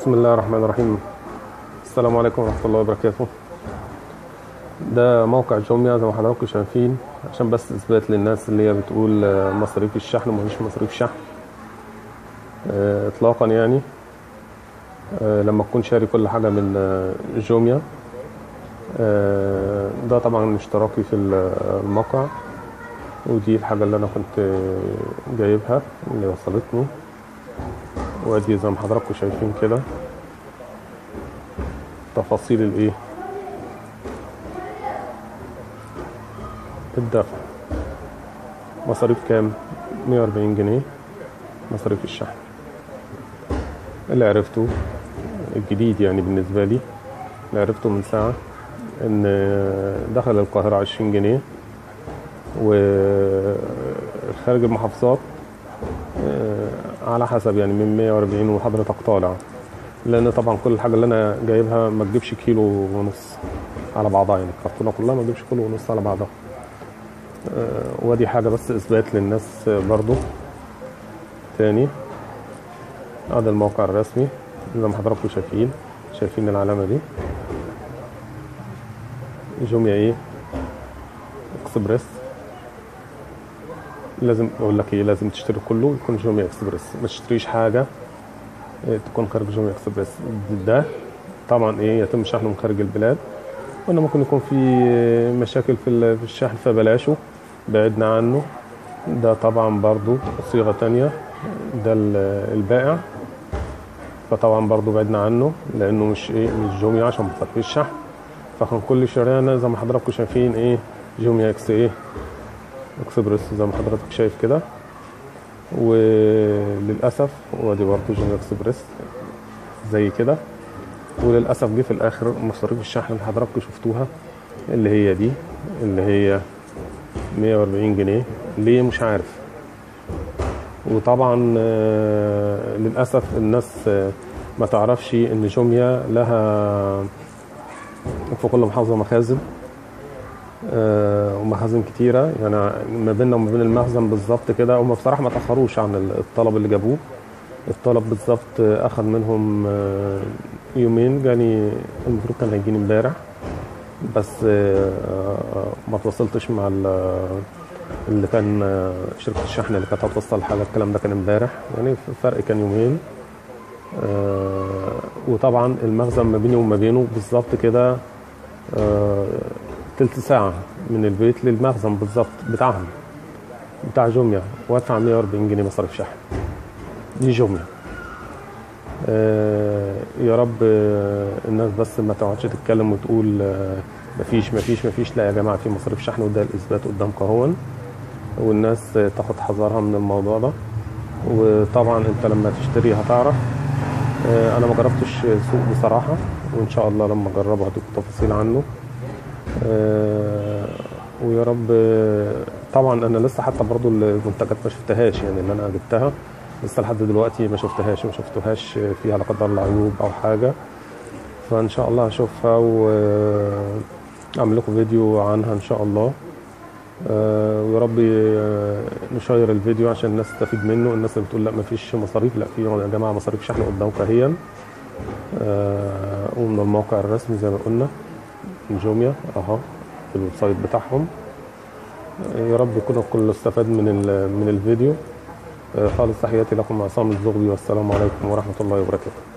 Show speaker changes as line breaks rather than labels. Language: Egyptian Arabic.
بسم الله الرحمن الرحيم السلام عليكم ورحمة الله وبركاته ده موقع جوميا زي ما حضراتكم شايفين عشان بس اثبات للناس اللي هي بتقول آه، مصاريف الشحن ومفيش مصاريف شحن آه، اطلاقا يعني آه، لما تكون شاري كل حاجة من آه، جوميا آه، ده طبعا اشتراكي في ال- الموقع ودي الحاجة اللي أنا كنت آه، جايبها اللي وصلتني وادي زي ما حضراتكم شايفين كده تفاصيل الايه الدفع مصاريف كام 140 جنيه مصاريف الشحن اللي عرفته الجديد يعني بالنسبة لي اللي عرفته من ساعة ان دخل القاهرة 20 جنيه وخارج المحافظات آه، على حسب يعني من 140 وحضرتك طالع لان طبعا كل الحاجه اللي انا جايبها ما تجيبش كيلو ونص على بعضها يعني الكرتونه كلها ما تجيبش كيلو ونص على بعضها آه، ودي حاجه بس اثبات للناس آه، برضو تاني هذا الموقع الرسمي زي ما حضراتكم شايفين شايفين العلامه دي جوميا ايه اكسبريس لازم اقول لك ايه لازم تشتري كله يكون جوميا اكسبريس ما تشتريش حاجه إيه، تكون خارج جوميا اكسبريس ده طبعا ايه يتم شحنه من خارج البلاد وانه ممكن يكون في مشاكل في ال- في الشحن فبلاشه بعدنا عنه ده طبعا برضو صيغه تانية ده ال- البائع فطبعا برضو بعدنا عنه لانه مش ايه مش جوميا عشان مصاريف الشحن فكان كل شريانه زي ما حضراتكم شايفين ايه جوميا اكس ايه اكسبريس زي ما حضرتك شايف كده وللاسف وادي برضه جون اكسبريس زي كده وللاسف جه في الاخر مصاريف الشحن اللي حضراتكم شفتوها اللي هي دي اللي هي 140 جنيه ليه مش عارف وطبعا آه، للاسف الناس آه، ما تعرفش ان جوميا لها في كل محافظه مخازن آه، ومخازن كتيره يعني ما بيننا وما بين المخزن بالظبط كده هم بصراحه ما تاخروش عن الطلب اللي جابوه الطلب بالظبط آه، اخذ منهم آه، يومين جاني المفروض كان هيجيني امبارح بس آه، آه، ما تواصلتش مع ال- اللي كان آه، شركه الشحن اللي كانت هتوصل الحاجه الكلام ده كان امبارح يعني الفرق كان يومين آه، وطبعا المخزن ما بيني وما بينه بالظبط كده آه، تلت ساعة من البيت للمخزن بالظبط بتاعهم بتاع جوميا وادفع 140 جنيه مصاريف شحن دي جوميا آه يا رب آه الناس بس ما تقعدش تتكلم وتقول آه مفيش مفيش مفيش لا يا جماعة في مصاريف شحن وده الإثبات قدامك اهون والناس آه تاخد حذرها من الموضوع ده وطبعا انت لما تشتري هتعرف آه انا ما جربتش سوق بصراحة وان شاء الله لما اجربه هديكم تفاصيل عنه آه، ويا رب آه، طبعا انا لسه حتى برضو المنتجات ما شفتهاش يعني اللي انا جبتها لسه لحد دلوقتي ما شفتهاش ما شفتهاش فيها لا قدر الله عيوب او حاجه فان شاء الله هشوفها واعمل لكم فيديو عنها ان شاء الله آه، ويا رب آه، نشير الفيديو عشان الناس تستفيد منه الناس اللي بتقول لا ما فيش مصاريف لا في يا جماعه مصاريف شحن قدامكم اهي آه، ومن الموقع الرسمي زي ما قلنا من جوميا اهو الويب سايت بتاعهم يا رب يكون الكل استفاد من ال- من الفيديو آه، خالص تحياتي لكم عصام الزغبي والسلام عليكم ورحمه الله وبركاته